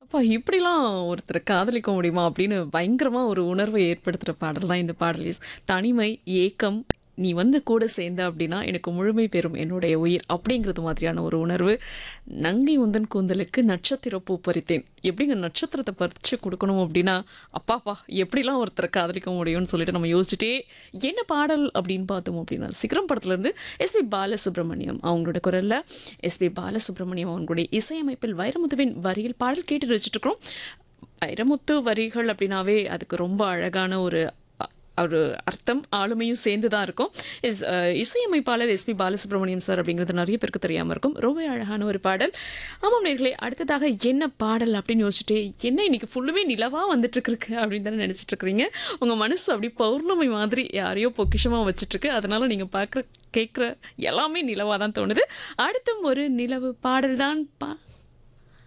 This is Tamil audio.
அப்பா இப்படிலாம் ஒருத்தர காதலிக்க முடியுமா? அப்படின்னு பயங்கரமா ஒரு உணர்வை ஏற்படுத்துற பாடல் தான் இந்த பாடல். எஸ் தனிமை, ஏக்கம், நீ வந்து கூட சேர்ந்த அப்படின்னா எனக்கு முழுமை பெறும் என்னுடைய உயிர் அப்படிங்கிறது மாதிரியான ஒரு உணர்வு. நங்கை உந்தன் கூந்தலுக்கு நட்சத்திர பூ பறித்தேன். எப்படிங்க நட்சத்திரத்த பறிச்சு குடுக்கணும் அப்படின்னா, அப்பாப்பா! எப்படிலாம் ஒருத்தர காதலிக்க முடியும்னு சொல்லிட்டு நம்ம யோசிச்சுட்டே என்ன பாடல் அப்படின்னு பார்த்தோம் அப்படின்னா, சிகரம் படத்துலேருந்து எஸ்பி பாலசுப்ரமணியம் அவங்களோட குரல்ல எஸ்பி பாலசுப்ரமணியம் அவங்களுடைய இசையமைப்பில் வைரமுத்துவின் வரியில் பாடல் கேட்டுட்டு வச்சுட்டுருக்கோம். வைரமுத்து வரிகள் அப்படின்னாவே அதுக்கு ரொம்ப அழகான ஒரு அ ஒரு அர்த்தம், ஆளுமையும் சேர்ந்து தான் இருக்கும். இஸ் அ இசையமைப்பாளர் எஸ்பி பாலசுப்ரமணியம் சார் அப்படிங்கிறது நெறைய பேருக்கு தெரியாம இருக்கும். ரொம்ப அழகான ஒரு பாடல். ஆமாம் நேயர்களே, அடுத்ததாக என்ன பாடல் அப்படின்னு யோசிச்சுட்டே, என்ன இன்னைக்கு ஃபுல்லுமே நிலவா வந்துட்டுருக்கு அப்படின்னு தானே நெனச்சிட்டு இருக்கிறீங்க. உங்க மனசு அப்படியே பௌர்ணமி மாதிரி யாரையோ பொக்கிஷமா வச்சுட்டுருக்கு. அதனால நீங்க பார்க்குற, கேட்குற எல்லாமே நிலவா தான் தோணுது. அடுத்தும் ஒரு நிலவு பாடல் தான் பா